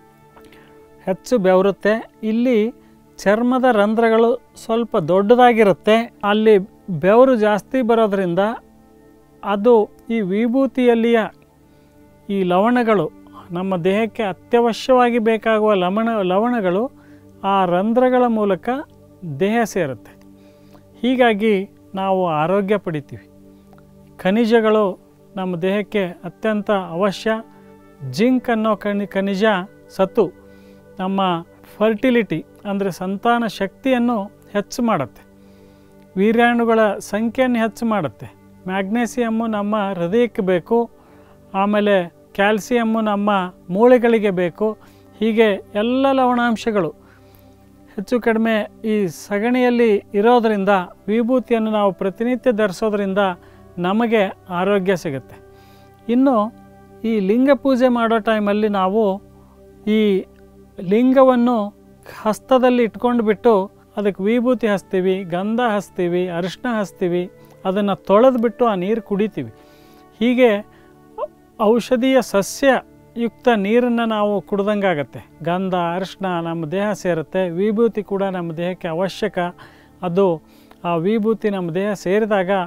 ಹೆಚ್ಚು ಬೆವರುತ್ತೆ ಇಲ್ಲಿ ಚರ್ಮದ ರಂಧ್ರಗಳು ಸ್ವಲ್ಪ ದೊಡ್ಡದಾಗಿರುತ್ತೆ ಅಲ್ಲಿ ಬೆವರು ಜಾಸ್ತಿ ಬರೋದ್ರಿಂದ ಅದು ಈ ವಿಭೂತಿಯಲ್ಲಿಯ ಈ ಲವಣಗಳು ನಮ್ಮ ದೇಹಕ್ಕೆ ಅತ್ಯವಶ್ಯವಾಗಿ ಬೇಕಾಗುವ ಲವಣ ಲವಣಗಳು ಆ ರಂಧ್ರಗಳ ಮೂಲಕ ದೇಹ ಸೇರುತ್ತೆ ಹೀಗಾಗಿ ನಾವು ಆರೋಗ್ಯ ಪಡಿತೀವಿ ಖನಿಜಗಳು ನಮ್ಮ ದೇಹಕ್ಕೆ ಅತ್ಯಂತ ಅವಶ್ಯ ಜಿಂಕ್ ಅನ್ನೋ ಖನಿ ಖನಿಜ ಸತ್ತು ನಮ್ಮ ಫರ್ಟಿಲಿಟಿ ಅಂದರೆ ಸಂತಾನ ಶಕ್ತಿಯನ್ನು ಹೆಚ್ಚು ಮಾಡುತ್ತೆ ವೀರ್ಯಾಣುಗಳ ಸಂಖ್ಯೆಯನ್ನು ಹೆಚ್ಚು ಮಾಡುತ್ತೆ ಮ್ಯಾಗ್ನೇಸಿಯಮ್ಮು ನಮ್ಮ ಹೃದಯಕ್ಕೆ ಬೇಕು ಆಮೇಲೆ ಕ್ಯಾಲ್ಸಿಯಮ್ಮು ನಮ್ಮ ಮೂಳೆಗಳಿಗೆ ಬೇಕು ಹೀಗೆ ಎಲ್ಲ ಲವಣಾಂಶಗಳು ಹೆಚ್ಚು ಕಡಿಮೆ ಈ ಸಗಣಿಯಲ್ಲಿ ಇರೋದರಿಂದ ವಿಭೂತಿಯನ್ನು ನಾವು ಪ್ರತಿನಿತ್ಯ ಧರಿಸೋದ್ರಿಂದ ನಮಗೆ ಆರೋಗ್ಯ ಸಿಗುತ್ತೆ ಇನ್ನು ಈ ಲಿಂಗ ಪೂಜೆ ಮಾಡೋ ಟೈಮಲ್ಲಿ ನಾವು ಈ ಲಿಂಗವನ್ನು ಹಸ್ತದಲ್ಲಿ ಇಟ್ಕೊಂಡು ಬಿಟ್ಟು ಅದಕ್ಕೆ ವಿಭೂತಿ ಹಚ್ತೀವಿ ಗಂಧ ಹಚ್ತೀವಿ ಅರಿಶಿನ ಹಚ್ತೀವಿ ಅದನ್ನು ತೊಳೆದು ಬಿಟ್ಟು ಆ ನೀರು ಕುಡಿತೀವಿ ಹೀಗೆ ಔಷಧೀಯ ಸಸ್ಯ ಯುಕ್ತ ನೀರನ್ನು ನಾವು ಕುಡ್ದಂಗಾಗತ್ತೆ ಗಂಧ ಅರಿಶಿನ ನಮ್ಮ ದೇಹ ಸೇರುತ್ತೆ ವಿಭೂತಿ ಕೂಡ ನಮ್ಮ ದೇಹಕ್ಕೆ ಅವಶ್ಯಕ ಅದು ಆ ವಿಭೂತಿ ನಮ್ಮ ದೇಹ ಸೇರಿದಾಗ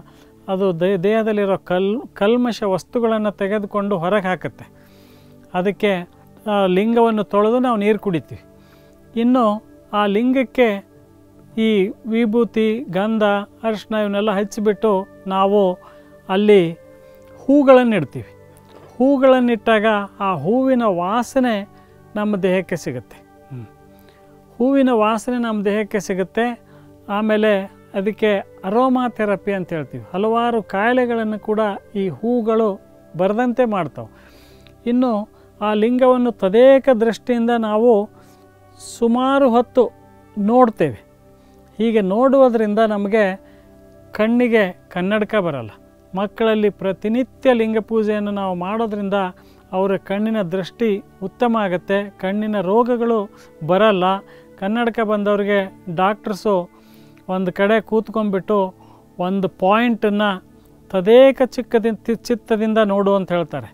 ಅದು ದೇ- ದೇಹದಲ್ಲಿರೋ ಕಲ್ ಕಲ್ಮಶ ವಸ್ತುಗಳನ್ನು ತೆಗೆದುಕೊಂಡು ಹೊರಗೆ ಹಾಕುತ್ತೆ ಅದಕ್ಕೆ ಆ ಲಿಂಗವನ್ನು ತೊಳೆದು ನಾವು ನೀರು ಕುಡಿತೀವಿ ಇನ್ನು ಆ ಲಿಂಗಕ್ಕೆ ಈ ವಿಭೂತಿ ಗಂಧ ಅರಿಶಿನ ಇವನ್ನೆಲ್ಲ ಹಚ್ಚಿಬಿಟ್ಟು ನಾವು ಅಲ್ಲಿ ಹೂಗಳನ್ನು ಇಡ್ತೀವಿ ಹೂಗಳನ್ನಿಟ್ಟಾಗ ಆ ಹೂವಿನ ವಾಸನೆ ನಮ್ಮ ದೇಹಕ್ಕೆ ಸಿಗುತ್ತೆ ಹ್ಮ್. ಹೂವಿನ ವಾಸನೆ ನಮ್ಮ ದೇಹಕ್ಕೆ ಸಿಗುತ್ತೆ ಆಮೇಲೆ ಅದಕ್ಕೆ ಅರೋಮಾ ಥೆರಪಿ ಅಂತ ಹೇಳ್ತೀವಿ ಹಲವಾರು ಕಾಯಿಲೆಗಳನ್ನು ಕೂಡ ಈ ಹೂಗಳು ಬರದಂತೆ ಮಾಡ್ತಾವೆ ಇನ್ನು ಆ ಲಿಂಗವನ್ನು ತದೇಕ ದೃಷ್ಟಿಯಿಂದ ನಾವು ಸುಮಾರು ಹೊತ್ತು ನೋಡ್ತೇವೆ ಹೀಗೆ ನೋಡುವುದರಿಂದ ನಮಗೆ ಕಣ್ಣಿಗೆ ಕನ್ನಡಕ ಬರಲ್ಲ ಮಕ್ಕಳಲ್ಲಿ ಪ್ರತಿನಿತ್ಯ ಲಿಂಗ ಪೂಜೆಯನ್ನು ನಾವು ಮಾಡೋದ್ರಿಂದ ಅವರ ಕಣ್ಣಿನ ದೃಷ್ಟಿ ಉತ್ತಮ ಆಗುತ್ತೆ ಕಣ್ಣಿನ ರೋಗಗಳು ಬರಲ್ಲ ಕನ್ನಡಕ ಬಂದವ್ರಿಗೆ ಡಾಕ್ಟ್ರಸು ಒಂದು ಕಡೆ ಕೂತ್ಕೊಂಡ್ಬಿಟ್ಟು ಒಂದು ಪಾಯಿಂಟನ್ನು ತದೇಕ ಚಿಕ್ಕದಿಂದ ಚಿತ್ತದಿಂದ ನೋಡು ಅಂತ ಹೇಳ್ತಾರೆ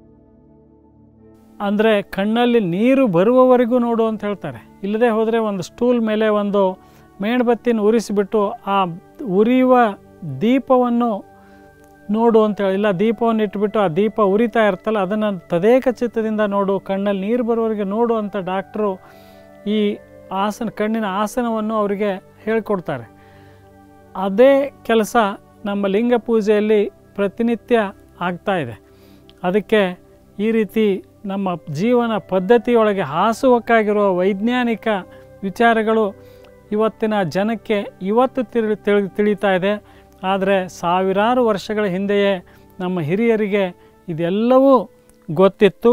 ಅಂದರೆ ಕಣ್ಣಲ್ಲಿ ನೀರು ಬರುವವರೆಗೂ ನೋಡು ಅಂತ ಹೇಳ್ತಾರೆ ಇಲ್ಲದೆ ಹೋದರೆ ಒಂದು ಸ್ಟೂಲ್ ಮೇಲೆ ಒಂದು ಮೇಣಬತ್ತಿನ ಉರಿಸಿಬಿಟ್ಟು ಆ ಉರಿಯುವ ದೀಪವನ್ನು ನೋಡು ಅಂತೇಳಿ ಇಲ್ಲ ದೀಪವನ್ನು ಇಟ್ಬಿಟ್ಟು ಆ ದೀಪ ಉರಿತಾ ಇರ್ತಲ್ಲ ಅದನ್ನು ತದೇಕ ಚಿತ್ತದಿಂದ ನೋಡು ಕಣ್ಣಲ್ಲಿ ನೀರು ಬರುವವರೆಗೆ ನೋಡು ಅಂತ ಡಾಕ್ಟ್ರು ಈ ಆಸನ ಕಣ್ಣಿನ ಆಸನವನ್ನು ಅವರಿಗೆ ಹೇಳ್ಕೊಡ್ತಾರೆ ಅದೇ ಕೆಲಸ ನಮ್ಮ ಲಿಂಗ ಪೂಜೆಯಲ್ಲಿ ಪ್ರತಿನಿತ್ಯ ಆಗ್ತಾ ಇದೆ ಅದಕ್ಕೆ ಈ ರೀತಿ ನಮ್ಮ ಜೀವನ ಪದ್ಧತಿಯೊಳಗೆ ಹಾಸುವಕ್ಕಾಗಿರುವ ವೈಜ್ಞಾನಿಕ ವಿಚಾರಗಳು ಇವತ್ತಿನ ಜನಕ್ಕೆ ಇವತ್ತು ತಿಳಿ ತಿಳಿ ತಿಳಿತಾ ಇದೆ ಆದರೆ ಸಾವಿರಾರು ವರ್ಷಗಳ ಹಿಂದೆಯೇ ನಮ್ಮ ಹಿರಿಯರಿಗೆ ಇದೆಲ್ಲವೂ ಗೊತ್ತಿತ್ತು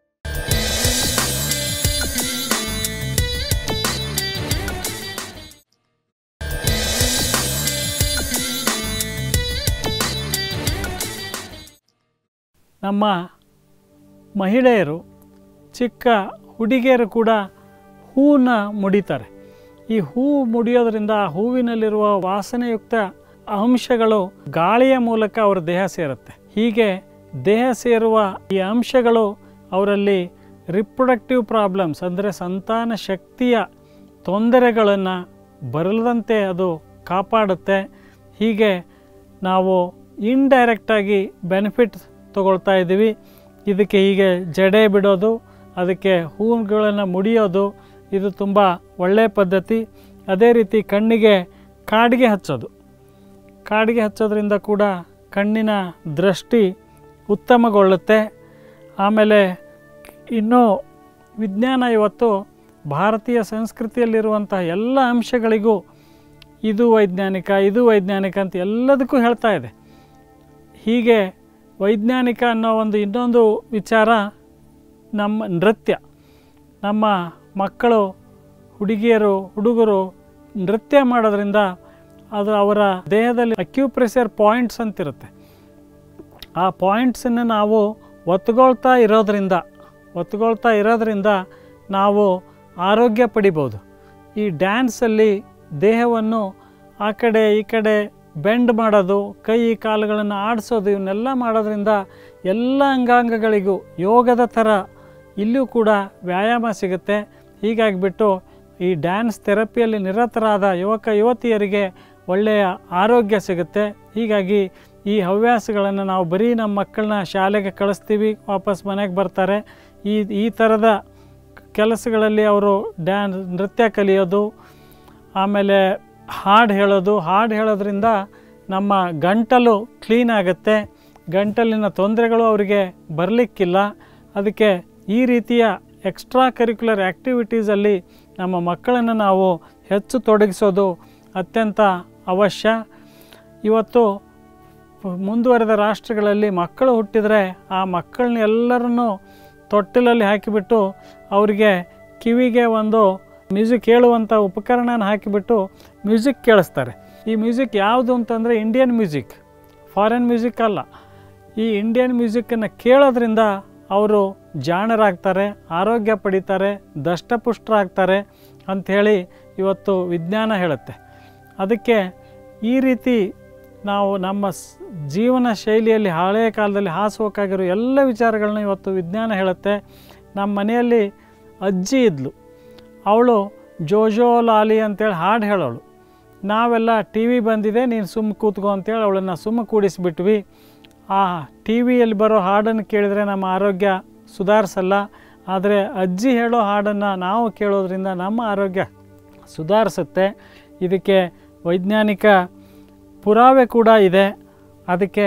ನಮ್ಮ ಮಹಿಳೆಯರು ಚಿಕ್ಕ ಹುಡುಗಿಯರು ಕೂಡ ಹೂವನ್ನ ಮುಡಿತಾರೆ ಈ ಹೂವು ಮುಡಿಯೋದ್ರಿಂದ ಆ ಹೂವಿನಲ್ಲಿರುವ ವಾಸನೆಯುಕ್ತ ಅಂಶಗಳು ಗಾಳಿಯ ಮೂಲಕ ಅವರ ದೇಹ ಸೇರುತ್ತೆ ಹೀಗೆ ದೇಹ ಸೇರುವ ಈ ಅಂಶಗಳು ಅವರಲ್ಲಿ ರಿಪ್ರೊಡಕ್ಟಿವ್ ಪ್ರಾಬ್ಲಮ್ಸ್ ಅಂದರೆ ಸಂತಾನ ಶಕ್ತಿಯ ತೊಂದರೆಗಳನ್ನು ಬರಲದಂತೆ ಅದು ಕಾಪಾಡುತ್ತೆ ಹೀಗೆ ನಾವು ಇಂಡೈರೆಕ್ಟಾಗಿ ಬೆನಿಫಿಟ್ ತಗೊಳ್ತಾ ಇದ್ದೀವಿ ಇದಕ್ಕೆ ಹೀಗೆ ಜಡೆ ಬಿಡೋದು ಅದಕ್ಕೆ ಹೂವುಗಳನ್ನು ಮುಡಿಯೋದು ಇದು ತುಂಬ ಒಳ್ಳೆಯ ಪದ್ಧತಿ ಅದೇ ರೀತಿ ಕಣ್ಣಿಗೆ ಕಾಡಿಗೆ ಹಚ್ಚೋದು ಕಾಡಿಗೆ ಹಚ್ಚೋದ್ರಿಂದ ಕೂಡ ಕಣ್ಣಿನ ದೃಷ್ಟಿ ಉತ್ತಮಗೊಳ್ಳುತ್ತೆ ಆಮೇಲೆ ಇನ್ನೂ ವಿಜ್ಞಾನ ಇವತ್ತು ಭಾರತೀಯ ಸಂಸ್ಕೃತಿಯಲ್ಲಿರುವಂಥ ಎಲ್ಲ ಅಂಶಗಳಿಗೂ ಇದು ವೈಜ್ಞಾನಿಕ ಇದು ವೈಜ್ಞಾನಿಕ ಅಂತ ಎಲ್ಲದಕ್ಕೂ ಹೇಳ್ತಾ ಇದೆ ಹೀಗೆ ವೈಜ್ಞಾನಿಕ ಅನ್ನೋ ಒಂದು ಇನ್ನೊಂದು ವಿಚಾರ ನಮ್ಮ ನೃತ್ಯ ನಮ್ಮ ಮಕ್ಕಳು ಹುಡುಗಿಯರು ಹುಡುಗರು ನೃತ್ಯ ಮಾಡೋದ್ರಿಂದ ಅದು ಅವರ ದೇಹದಲ್ಲಿ ಅಕ್ಯೂಪ್ರೆಷರ್ ಪಾಯಿಂಟ್ಸ್ ಅಂತಿರುತ್ತೆ ಆ ಪಾಯಿಂಟ್ಸನ್ನು ನಾವು ಒತ್ಕೊಳ್ತಾ ಇರೋದ್ರಿಂದ ಒತ್ಕೊಳ್ತಾ ಇರೋದ್ರಿಂದ ನಾವು ಆರೋಗ್ಯ ಪಡಿಬೋದು ಈ ಡ್ಯಾನ್ಸಲ್ಲಿ ದೇಹವನ್ನು ಆ ಕಡೆ ಈ ಕಡೆ ಬೆಂಡ್ ಮಾಡೋದು ಕೈ ಕಾಲುಗಳನ್ನು ಆಡಿಸೋದು ಇವನ್ನೆಲ್ಲ ಮಾಡೋದ್ರಿಂದ ಎಲ್ಲ ಅಂಗಾಂಗಗಳಿಗೂ ಯೋಗದ ಥರ ಇಲ್ಲೂ ಕೂಡ ವ್ಯಾಯಾಮ ಸಿಗುತ್ತೆ ಹೀಗಾಗಿಬಿಟ್ಟು ಈ ಡ್ಯಾನ್ಸ್ ಥೆರಪಿಯಲ್ಲಿ ನಿರತರಾದ ಯುವಕ ಯುವತಿಯರಿಗೆ ಒಳ್ಳೆಯ ಆರೋಗ್ಯ ಸಿಗುತ್ತೆ ಹೀಗಾಗಿ ಈ ಹವ್ಯಾಸಗಳನ್ನು ನಾವು ಬರೀ ನಮ್ಮ ಮಕ್ಕಳನ್ನ ಶಾಲೆಗೆ ಕಳಿಸ್ತೀವಿ ವಾಪಸ್ ಮನೆಗೆ ಬರ್ತಾರೆ ಈ ಈ ಥರದ ಕೆಲಸಗಳಲ್ಲಿ ಅವರು ಡ್ಯಾನ್ ನೃತ್ಯ ಕಲಿಯೋದು ಆಮೇಲೆ ಹಾಡು ಹೇಳೋದು ಹಾಡು ಹೇಳೋದ್ರಿಂದ ನಮ್ಮ ಗಂಟಲು ಕ್ಲೀನ್ ಆಗುತ್ತೆ ಗಂಟಲಿನ ತೊಂದರೆಗಳು ಅವರಿಗೆ ಬರಲಿಕ್ಕಿಲ್ಲ ಅದಕ್ಕೆ ಈ ರೀತಿಯ ಎಕ್ಸ್ಟ್ರಾ ಕರಿಕ್ಯುಲರ್ ಆ್ಯಕ್ಟಿವಿಟೀಸಲ್ಲಿ ನಮ್ಮ ಮಕ್ಕಳನ್ನು ನಾವು ಹೆಚ್ಚು ತೊಡಗಿಸೋದು ಅತ್ಯಂತ ಅವಶ್ಯ ಇವತ್ತು ಮುಂದುವರೆದ ರಾಷ್ಟ್ರಗಳಲ್ಲಿ ಮಕ್ಕಳು ಹುಟ್ಟಿದರೆ ಆ ಮಕ್ಕಳನ್ನ ಎಲ್ಲರನ್ನೂ ತೊಟ್ಟಿಲಲ್ಲಿ ಹಾಕಿಬಿಟ್ಟು ಅವರಿಗೆ ಕಿವಿಗೆ ಒಂದು ಮ್ಯೂಸಿಕ್ ಕೇಳುವಂಥ ಉಪಕರಣನ ಹಾಕಿಬಿಟ್ಟು ಮ್ಯೂಸಿಕ್ ಕೇಳಿಸ್ತಾರೆ ಈ ಮ್ಯೂಸಿಕ್ ಯಾವುದು ಅಂತಂದರೆ ಇಂಡಿಯನ್ ಮ್ಯೂಸಿಕ್ ಫಾರಿನ್ ಮ್ಯೂಸಿಕ್ ಅಲ್ಲ ಈ ಇಂಡಿಯನ್ ಮ್ಯೂಸಿಕ್ಕನ್ನು ಕೇಳೋದ್ರಿಂದ ಅವರು ಜಾಣರಾಗ್ತಾರೆ ಆರೋಗ್ಯ ಪಡಿತಾರೆ ದಷ್ಟಪುಷ್ಟರಾಗ್ತಾರೆ ಅಂಥೇಳಿ ಇವತ್ತು ವಿಜ್ಞಾನ ಹೇಳುತ್ತೆ ಅದಕ್ಕೆ ಈ ರೀತಿ ನಾವು ನಮ್ಮ ಸ್ ಜೀವನ ಶೈಲಿಯಲ್ಲಿ ಹಳೆಯ ಕಾಲದಲ್ಲಿ ಹಾಸುವಕ್ಕಾಗಿರೋ ಎಲ್ಲ ವಿಚಾರಗಳನ್ನ ಇವತ್ತು ವಿಜ್ಞಾನ ಹೇಳುತ್ತೆ ನಮ್ಮ ಮನೆಯಲ್ಲಿ ಅಜ್ಜಿ ಇದ್ಲು ಅವಳು ಜೋಜೋ ಲಾಲಿ ಅಂತೇಳಿ ಹಾಡು ಹೇಳೋಳು ನಾವೆಲ್ಲ ಟಿ ವಿ ಬಂದಿದೆ ನೀನು ಸುಮ್ಮ ಕೂತ್ಕೋ ಅಂತೇಳಿ ಅವಳನ್ನು ಸುಮ್ಮ ಕೂಡಿಸಿಬಿಟ್ವಿ ಆ ಟಿ ವಿಯಲ್ಲಿ ಬರೋ ಹಾಡನ್ನು ಕೇಳಿದರೆ ನಮ್ಮ ಆರೋಗ್ಯ ಸುಧಾರಿಸಲ್ಲ ಆದರೆ ಅಜ್ಜಿ ಹೇಳೋ ಹಾಡನ್ನು ನಾವು ಕೇಳೋದ್ರಿಂದ ನಮ್ಮ ಆರೋಗ್ಯ ಸುಧಾರಿಸುತ್ತೆ ಇದಕ್ಕೆ ವೈಜ್ಞಾನಿಕ ಪುರಾವೆ ಕೂಡ ಇದೆ ಅದಕ್ಕೆ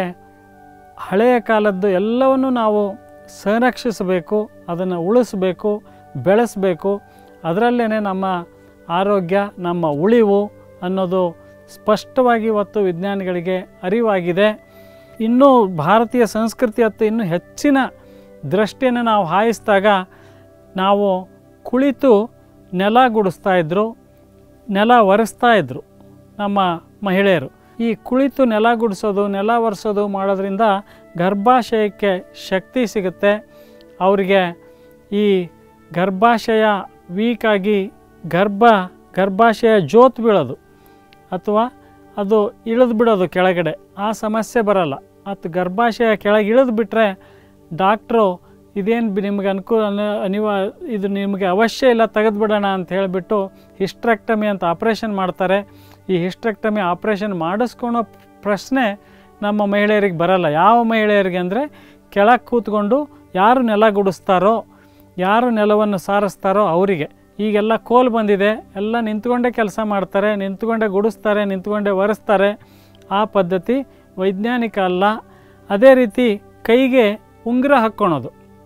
ಹಳೆಯ ಕಾಲದ್ದು ಎಲ್ಲವನ್ನು ನಾವು ಸಂರಕ್ಷಿಸಬೇಕು ಅದನ್ನು ಉಳಿಸಬೇಕು ಬೆಳೆಸಬೇಕು ಅದರಲ್ಲೇ ನಮ್ಮ ಆರೋಗ್ಯ ನಮ್ಮ ಉಳಿವು ಅನ್ನೋದು ಸ್ಪಷ್ಟವಾಗಿ ಇವತ್ತು ವಿಜ್ಞಾನಿಗಳಿಗೆ ಅರಿವಾಗಿದೆ ಇನ್ನೂ ಭಾರತೀಯ ಸಂಸ್ಕೃತಿ ಹತ್ತು ಇನ್ನೂ ಹೆಚ್ಚಿನ ದೃಷ್ಟಿಯನ್ನು ನಾವು ಹಾಯಿಸಿದಾಗ ನಾವು ಕುಳಿತು ನೆಲ ಗುಡಿಸ್ತಾ ಇದ್ದರು ನೆಲ ಒರೆಸ್ತಾ ಇದ್ದರು ನಮ್ಮ ಮಹಿಳೆಯರು ಈ ಕುಳಿತು ನೆಲ ಗುಡಿಸೋದು ನೆಲ ಒರೆಸೋದು ಮಾಡೋದ್ರಿಂದ ಗರ್ಭಾಶಯಕ್ಕೆ ಶಕ್ತಿ ಸಿಗುತ್ತೆ ಅವರಿಗೆ ಈ ಗರ್ಭಾಶಯ ವೀಕಾಗಿ ಗರ್ಭ ಗರ್ಭಾಶಯ ಜೋತ್ ಬೀಳೋದು ಅಥವಾ ಅದು ಇಳಿದು ಬಿಡೋದು ಕೆಳಗಡೆ ಆ ಸಮಸ್ಯೆ ಬರಲ್ಲ ಮತ್ತು ಗರ್ಭಾಶಯ ಕೆಳಗೆ ಇಳಿದು ಬಿಟ್ಟರೆ ಡಾಕ್ಟ್ರು ಇದೇನು ಬಿ ನಿಮಗೆ ಅನುಕೂಲ ಅನ- ಅನಿವ ಇದು ನಿಮಗೆ ಅವಶ್ಯ ಇಲ್ಲ ತೆಗೆದುಬಿಡೋಣ ಅಂತ ಹೇಳಿಬಿಟ್ಟು ಹಿಸ್ಟ್ರೆಕ್ಟಮಿ ಅಂತ ಆಪ್ರೇಷನ್ ಮಾಡ್ತಾರೆ ಈ ಹಿಸ್ಟ್ರೆಕ್ಟಮಿ ಆಪ್ರೇಷನ್ ಮಾಡಿಸ್ಕೊಳೋ ಪ್ರಶ್ನೆ ನಮ್ಮ ಮಹಿಳೆಯರಿಗೆ ಬರಲ್ಲ ಯಾವ ಮಹಿಳೆಯರಿಗೆ ಅಂದರೆ ಕೆಳಗೆ ಕೂತ್ಕೊಂಡು ಯಾರು ನೆಲ ಗುಡಿಸ್ತಾರೋ ಯಾರು ನೆಲವನ್ನು ಸಾರಿಸ್ತಾರೋ ಅವರಿಗೆ ಈಗೆಲ್ಲ ಕೋಲ್ ಬಂದಿದೆ ಎಲ್ಲ ನಿಂತ್ಕೊಂಡೇ ಕೆಲಸ ಮಾಡ್ತಾರೆ ನಿಂತ್ಕೊಂಡೇ ಗುಡಿಸ್ತಾರೆ ನಿಂತ್ಕೊಂಡೇ ಒರೆಸ್ತಾರೆ ಆ ಪದ್ಧತಿ ವೈಜ್ಞಾನಿಕ ಅಲ್ಲ ಅದೇ ರೀತಿ ಕೈಗೆ ಉಂಗುರ ಹಾಕ್ಕೊಳೋದು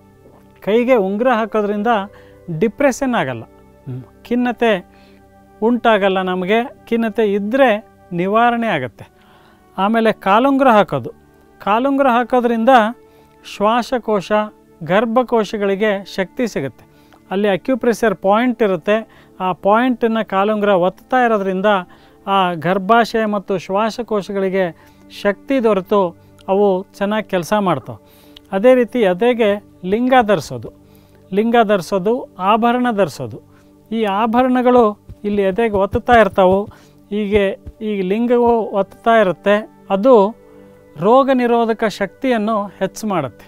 ಕೈಗೆ ಉಂಗುರ ಹಾಕೋದ್ರಿಂದ ಡಿಪ್ರೆಷನ್ ಆಗಲ್ಲ ಖಿನ್ನತೆ ಉಂಟಾಗಲ್ಲ ನಮಗೆ ಖಿನ್ನತೆ ಇದ್ದರೆ ನಿವಾರಣೆ ಆಗುತ್ತೆ ಆಮೇಲೆ ಕಾಲುಂಗುರ ಹಾಕೋದು ಕಾಲುಂಗುರ ಹಾಕೋದ್ರಿಂದ ಶ್ವಾಸಕೋಶ ಗರ್ಭಕೋಶಗಳಿಗೆ ಶಕ್ತಿ ಸಿಗುತ್ತೆ ಅಲ್ಲಿ ಅಕ್ಯುಪ್ರೆಷರ್ ಪಾಯಿಂಟ್ ಇರುತ್ತೆ ಆ ಪಾಯಿಂಟನ್ನು ಕಾಲುಂಗುರ ಒತ್ತಾ ಇರೋದ್ರಿಂದ ಆ ಗರ್ಭಾಶಯ ಮತ್ತು ಶ್ವಾಸಕೋಶಗಳಿಗೆ ಶಕ್ತಿ ದೊರೆತು ಅವು ಚೆನ್ನಾಗಿ ಕೆಲಸ ಮಾಡ್ತಾವೆ ಅದೇ ರೀತಿ ಎದೆಗೆ ಲಿಂಗ ಧರಿಸೋದು ಲಿಂಗ ಧರಿಸೋದು ಆಭರಣ ಧರಿಸೋದು ಈ ಆಭರಣಗಳು ಇಲ್ಲಿ ಎದೆಗೆ ಒತ್ತುತ್ತಾ ಇರ್ತಾವೆ ಹೀಗೆ ಈ ಲಿಂಗವು ಒತ್ತುತ್ತಾ ಇರುತ್ತೆ ಅದು ರೋಗ ನಿರೋಧಕ ಶಕ್ತಿಯನ್ನು ಹೆಚ್ಚು ಮಾಡುತ್ತೆ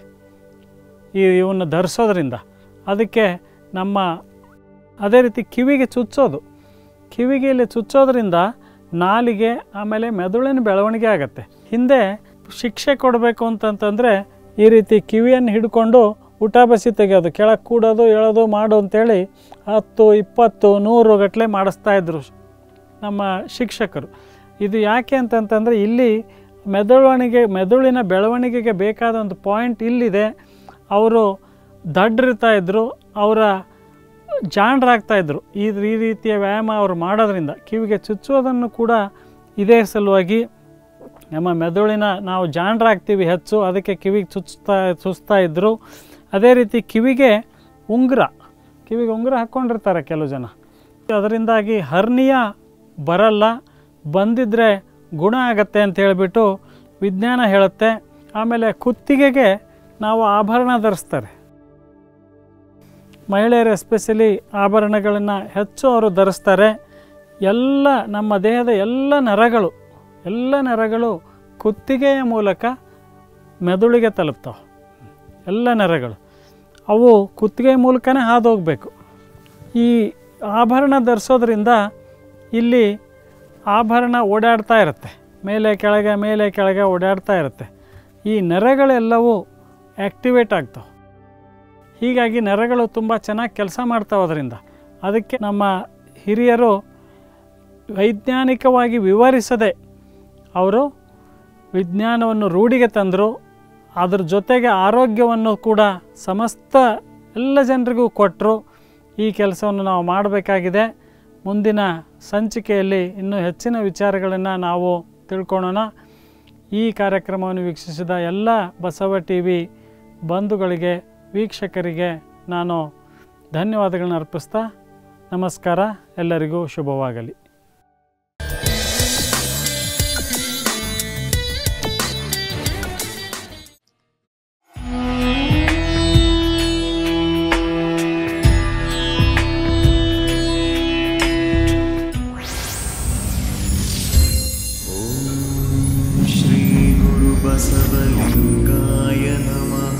ಈ ಇವನ್ನು ಧರಿಸೋದ್ರಿಂದ ಅದಕ್ಕೆ ನಮ್ಮ ಅದೇ ರೀತಿ ಕಿವಿಗೆ ಚುಚ್ಚೋದು ಕಿವಿಗೆ ಇಲ್ಲಿ ಚುಚ್ಚೋದ್ರಿಂದ ನಾಲಿಗೆ ಆಮೇಲೆ ಮೆದುಳಿನ ಬೆಳವಣಿಗೆ ಆಗುತ್ತೆ ಹಿಂದೆ ಶಿಕ್ಷೆ ಕೊಡಬೇಕು ಅಂತಂತಂದರೆ ಈ ರೀತಿ ಕಿವಿಯನ್ನು ಹಿಡ್ಕೊಂಡು ಊಟ ಬಸಿ ತೆಗೆಯೋದು ಕೆಳಗೆ ಕೂಡೋದು ಹೇಳೋದು ಮಾಡು ಅಂತೇಳಿ ಹತ್ತು ಇಪ್ಪತ್ತು ನೂರು ಗಟ್ಟಲೆ ಮಾಡಿಸ್ತಾ ಇದ್ರು ನಮ್ಮ ಶಿಕ್ಷಕರು ಇದು ಯಾಕೆ ಅಂತಂತಂದರೆ ಇಲ್ಲಿ ಮೆದುವಣಿಗೆ ಮೆದುಳಿನ ಬೆಳವಣಿಗೆಗೆ ಬೇಕಾದ ಒಂದು ಪಾಯಿಂಟ್ ಇಲ್ಲಿದೆ ಅವರು ದಡ್ರಿರ್ತಾ ಇದ್ದರು ಅವರ ಜಾಣರಾಗ್ತಾ ಇದ್ದರು ಈ ಈ ರೀತಿಯ ವ್ಯಾಯಾಮ ಅವರು ಮಾಡೋದ್ರಿಂದ ಕಿವಿಗೆ ಚುಚ್ಚುವುದನ್ನು ಕೂಡ ಇದೇ ಸಲುವಾಗಿ ನಮ್ಮ ಮೆದುಳಿನ ನಾವು ಜಾಣರಾಗ್ತೀವಿ ಹೆಚ್ಚು ಅದಕ್ಕೆ ಕಿವಿಗೆ ಚುಚ್ತಾ ಚುಚ್ತಾ ಇದ್ದರು ಅದೇ ರೀತಿ ಕಿವಿಗೆ ಉಂಗುರ ಕಿವಿಗೆ ಉಂಗುರ ಹಾಕ್ಕೊಂಡಿರ್ತಾರೆ ಕೆಲವು ಜನ ಅದರಿಂದಾಗಿ ಹರ್ನಿಯ ಬರಲ್ಲ ಬಂದಿದ್ದರೆ ಗುಣ ಆಗತ್ತೆ ಅಂತ ಹೇಳಿಬಿಟ್ಟು ವಿಜ್ಞಾನ ಹೇಳುತ್ತೆ ಆಮೇಲೆ ಕುತ್ತಿಗೆಗೆ ನಾವು ಆಭರಣ ಧರಿಸ್ತಾರೆ ಮಹಿಳೆಯರು ಎಸ್ಪೆಷಲಿ ಆಭರಣಗಳನ್ನು ಹೆಚ್ಚು ಅವರು ಧರಿಸ್ತಾರೆ ಎಲ್ಲ ನಮ್ಮ ದೇಹದ ಎಲ್ಲ ನರಗಳು ಎಲ್ಲ ನರಗಳು ಕುತ್ತಿಗೆಯ ಮೂಲಕ ಮೆದುಳಿಗೆ ತಲುಪ್ತಾವೆ ಎಲ್ಲ ನರಗಳು ಅವು ಕುತ್ತಿಗೆ ಮೂಲಕನೇ ಹಾದು ಹೋಗಬೇಕು ಈ ಆಭರಣ ಧರಿಸೋದ್ರಿಂದ ಇಲ್ಲಿ ಆಭರಣ ಓಡಾಡ್ತಾ ಇರುತ್ತೆ ಮೇಲೆ ಕೆಳಗೆ ಮೇಲೆ ಕೆಳಗೆ ಓಡಾಡ್ತಾ ಇರುತ್ತೆ ಈ ನರಗಳೆಲ್ಲವೂ ಆ್ಯಕ್ಟಿವೇಟ್ ಆಗ್ತಾವೆ ಹೀಗಾಗಿ ನರಗಳು ತುಂಬ ಚೆನ್ನಾಗಿ ಕೆಲಸ ಮಾಡ್ತಾವೆ ಅದರಿಂದ ಅದಕ್ಕೆ ನಮ್ಮ ಹಿರಿಯರು ವೈಜ್ಞಾನಿಕವಾಗಿ ವಿವರಿಸದೆ ಅವರು ವಿಜ್ಞಾನವನ್ನು ರೂಢಿಗೆ ತಂದರು ಅದ್ರ ಜೊತೆಗೆ ಆರೋಗ್ಯವನ್ನು ಕೂಡ ಸಮಸ್ತ ಎಲ್ಲ ಜನರಿಗೂ ಕೊಟ್ಟರು ಈ ಕೆಲಸವನ್ನು ನಾವು ಮಾಡಬೇಕಾಗಿದೆ ಮುಂದಿನ ಸಂಚಿಕೆಯಲ್ಲಿ ಇನ್ನೂ ಹೆಚ್ಚಿನ ವಿಚಾರಗಳನ್ನು ನಾವು ತಿಳ್ಕೊಳ್ಳೋಣ ಈ ಕಾರ್ಯಕ್ರಮವನ್ನು ವೀಕ್ಷಿಸಿದ ಎಲ್ಲ ಬಸವ ಟಿ ವಿ ಬಂಧುಗಳಿಗೆ ವೀಕ್ಷಕರಿಗೆ ನಾನು ಧನ್ಯವಾದಗಳನ್ನ ಅರ್ಪಿಸ್ತಾ ನಮಸ್ಕಾರ ಎಲ್ಲರಿಗೂ ಶುಭವಾಗಲಿ श्रीगुरुबसवलिङ्गाय नमः